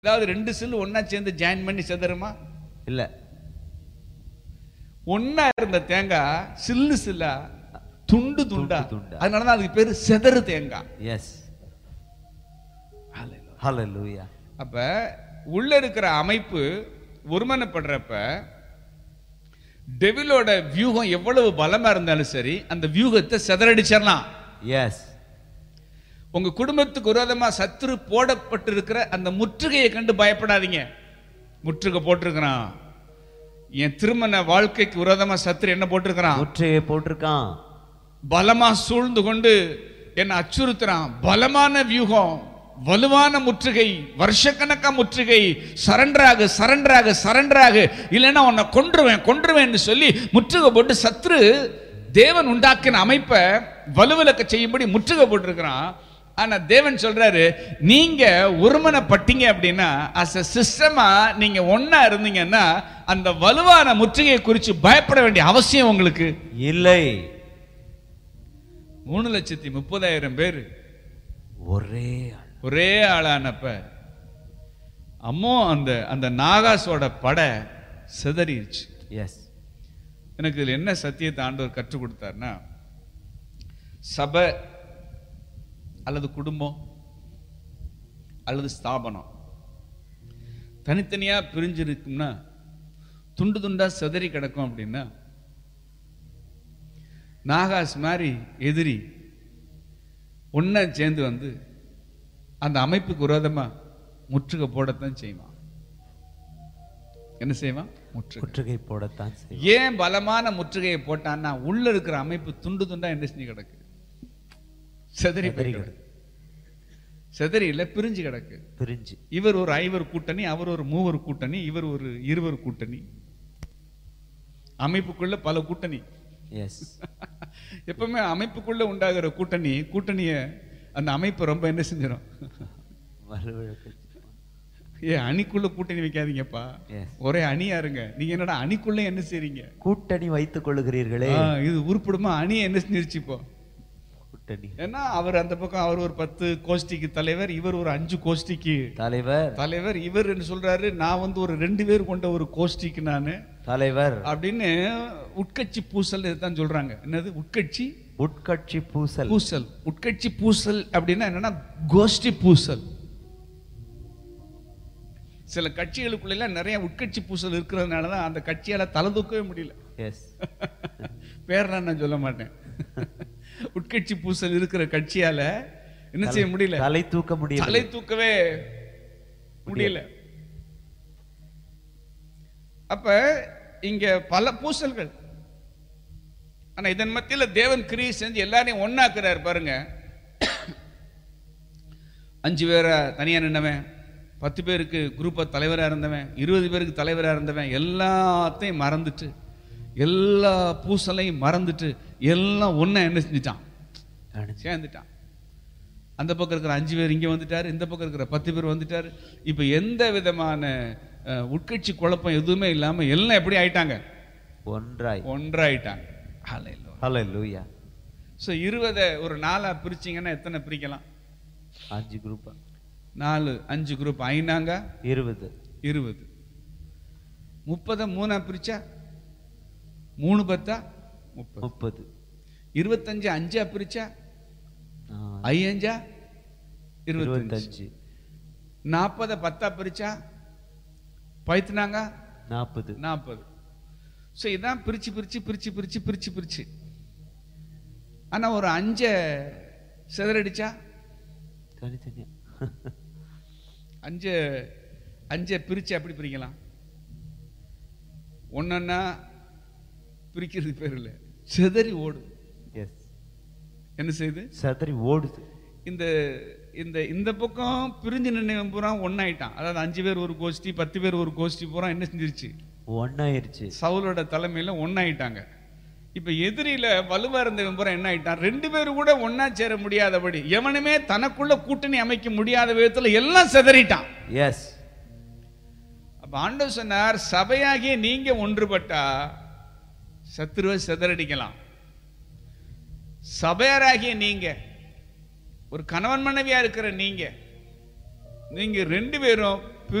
ஏதாவது ரெண்டு சில்லு ஒண்ணா சேர்ந்து ஜாயின் பண்ணி செதறுமா இல்ல ஒண்ணா இருந்த தேங்காய் சில்லு சில்லா துண்டு துண்டா துண்டு துண்டா. அதனாலதான் அதுக்கு பேரு செதறு தேங்காய் எஸ் ஹalleluya அப்ப உள்ள இருக்கிற அமைப்பு ஒருமனப்படுறப்ப டெவிலோட வியூகம் எவ்வளவு பலமா இருந்தாலும் சரி அந்த வியூகத்தை செதறடிச்சிடலாம் எஸ் உங்க குடும்பத்துக்கு விரோதமா சத்துரு போடப்பட்டிருக்கிற அந்த முற்றுகையை கண்டு பயப்படாதீங்க முற்றுகை போட்டிருக்கிறான் என் திருமண வாழ்க்கைக்கு விரோதமா சத்துரு என்ன போட்டிருக்கிறான் முற்றையை போட்டிருக்கான் பலமா சூழ்ந்து கொண்டு என்னை அச்சுறுத்துறான் பலமான வியூகம் வலுவான முற்றுகை வருஷக்கணக்கா முற்றுகை சரண்டராக சரண்டராக சரண்டராக இல்லைன்னா உன்னை கொன்றுவேன் கொன்றுவேன்னு சொல்லி முற்றுகை போட்டு சத்ரு தேவன் உண்டாக்கின அமைப்பை வலுவிலக்க செய்யும்படி முற்றுகை போட்டிருக்கிறான் ஆனா தேவன் சொல்றாரு நீங்க ஒருமனப்பட்டீங்க அப்படின்னா அஸ் a சிஸ்டமா நீங்க ஒண்ணா இருந்தீங்கன்னா அந்த வலுவான முற்றுகையை குறித்து பயப்பட வேண்டிய அவசியம் உங்களுக்கு இல்லை மூணு லட்சத்தி முப்பதாயிரம் பேர் ஒரே ஆள் ஒரே ஆளானப்ப அம்மோ அந்த அந்த நாகாஸோட படை சிதறிடுச்சு எஸ் எனக்கு இதுல என்ன சத்தியத்தை ஆண்டவர் கற்றுக் கொடுத்தாருன்னா சபை அல்லது குடும்பம் அல்லது ஸ்தாபனம் தனித்தனியா பிரிஞ்சு இருக்கும்னா துண்டு துண்டா சிதறி கிடக்கும் அப்படின்னா நாகாஸ் மாதிரி எதிரி ஒண்ணா சேர்ந்து வந்து அந்த அமைப்புக்கு விரோதமா முற்றுகை போடத்தான் செய்வான் என்ன செய்வான் முற்றுகை முற்றுகை போடத்தான் செய்யும் ஏன் பலமான முற்றுகையை போட்டான்னா உள்ள இருக்கிற அமைப்பு துண்டு துண்டா என்ன செஞ்சு கிடக்கு செதறி போய் சிதறி கிடக்கு செதறி இல்ல பிரிஞ்சு கிடக்கு பிரிஞ்சு இவர் ஒரு ஐவர் கூட்டணி அவர் ஒரு மூவர் கூட்டணி இவர் ஒரு இருவர் கூட்டணி அமைப்புக்குள்ள பல கூட்டணி எஸ் எப்பவுமே அமைப்புக்குள்ள உண்டாகிற கூட்டணி கூட்டணிய அந்த அமைப்பு ரொம்ப என்ன செஞ்சிடும் வலுவிழக்கு ஏ அணிக்குள்ள கூட்டணி வைக்காதீங்கப்பா எஸ் ஒரே அணியா இருங்க நீங்க என்னடா அணிக்குள்ள என்ன செய்றீங்க கூட்டணி வைத்துக் கொள்ளுகிறீர்களே ஆ, இது உருப்படுமா அணி என்ன செஞ்சிருச்சு இப்போ கூட்டணி ஏன்னா அவர் அந்த பக்கம் அவர் ஒரு பத்து கோஷ்டிக்கு தலைவர் இவர் ஒரு அஞ்சு கோஷ்டிக்கு தலைவர் தலைவர் இவர் என்ன சொல்றாரு நான் வந்து ஒரு ரெண்டு பேர் கொண்ட ஒரு கோஷ்டிக்கு நானு தலைவர் அப்படின்னு உட்கட்சி பூசல் தான் சொல்றாங்க என்னது உட்கட்சி உட்கட்சி பூசல் பூசல் உட்கட்சி பூசல் அப்படின்னா என்னன்னா கோஷ்டி பூசல் சில கட்சிகளுக்குள்ள எல்லாம் நிறைய உட்கட்சி பூசல் இருக்கிறதுனால தான் அந்த கட்சியால தலை தூக்கவே முடியல எஸ் பேர்லாம் நான் சொல்ல மாட்டேன் உட்கட்சி பூசல் இருக்கிற கட்சியால என்ன செய்ய முடியல தலை தூக்க முடியல தலை தூக்கவே முடியல அப்ப இங்க பல பூசல்கள் ஆனா இதன் மத்தியில தேவன் கிரியை செஞ்சு எல்லாரையும் ஒண்ணாக்குறாரு பாருங்க அஞ்சு பேரை தனியா நின்னவன் பத்து பேருக்கு குரூப்ப தலைவரா இருந்தவன் இருபது பேருக்கு தலைவரா இருந்தவன் எல்லாத்தையும் மறந்துட்டு எல்லா பூசலையும் மறந்துட்டு எல்லாம் ஒண்ணா என்ன செஞ்சுட்டான் அணிஞ்சு. சேர்ந்துட்டான் அந்த பக்கம் இருக்கிற அஞ்சு பேர் இங்க வந்துட்டாரு இந்த பக்கம் இருக்கிற பத்து பேர் வந்துட்டாரு இப்ப எந்த விதமான அஹ், உட்கட்சி குழப்பம் எதுவுமே இல்லாம எல்லாம் எப்படி ஆயிட்டாங்க ஒன்றாய் ஒன்றாயிட்டாங்க ஹalleluya ஸோ இருபதை ஒரு நாலா பிரிச்சீங்கன்னா எத்தனை பிரிக்கலாம் அஞ்சு குரூப் நாலு அஞ்சு குரூப் ஐநாங்க இருபது இருபது முப்பதை மூணா பிரிச்சா மூணு பத்தா முப்பது முப்பது இருபத்தஞ்சு அஞ்சா பிரிச்சா ஆ, ஐயஞ்சா இருபத்தஞ்சு இருபத்தஞ்சு நாற்பதை பத்தா பிரிச்சா பைத்துனாங்க நாற்பது நாற்பது ஸோ இதான் பிரிச்சு பிரிச்சு பிரிச்சு பிரிச்சு பிரிச்சு பிரிச்சு ஆனா ஒரு அஞ்ச சிதறடிச்சா தனித்தனியா அஞ்ச அஞ்ச பிரிச்சு எப்படி பிரிக்கலாம் ஒன்னொன்னா பிரிக்கிறது பேர் இல்லை சிதறி ஓடும் எஸ் என்ன செய்யுது சதறி ஓடுது இந்த இந்த இந்த பக்கம் பிரிஞ்சு நின்னவன் பூரா ஒன்னாயிட்டான் அதாவது அஞ்சு பேர் ஒரு கோஷ்டி பத்து பேர் ஒரு கோஷ்டி பூரா என்ன செஞ்சிருச்சு ஒன்னாயிருச்சு சவுலோட தலைமையில ஒன்னாயிட்டாங்க இப்ப எதிரியில வலுவா இருந்தவன் பூரா என்ன ஆயிட்டான் ரெண்டு பேரும் கூட ஒன்னா சேர முடியாதபடி எவனுமே தனக்குள்ள கூட்டணி அமைக்க முடியாத விதத்துல எல்லாம் சிதறிட்டான் எஸ் அப்ப ஆண்டவர் சொன்னார் சபையாகிய நீங்க ஒன்றுபட்டா சத்துருவை சிதறடிக்கலாம் சபையாராகிய நீங்க ஒரு கணவன் மனைவியா இருக்கிற நீங்க நீங்க ரெண்டு பேரும்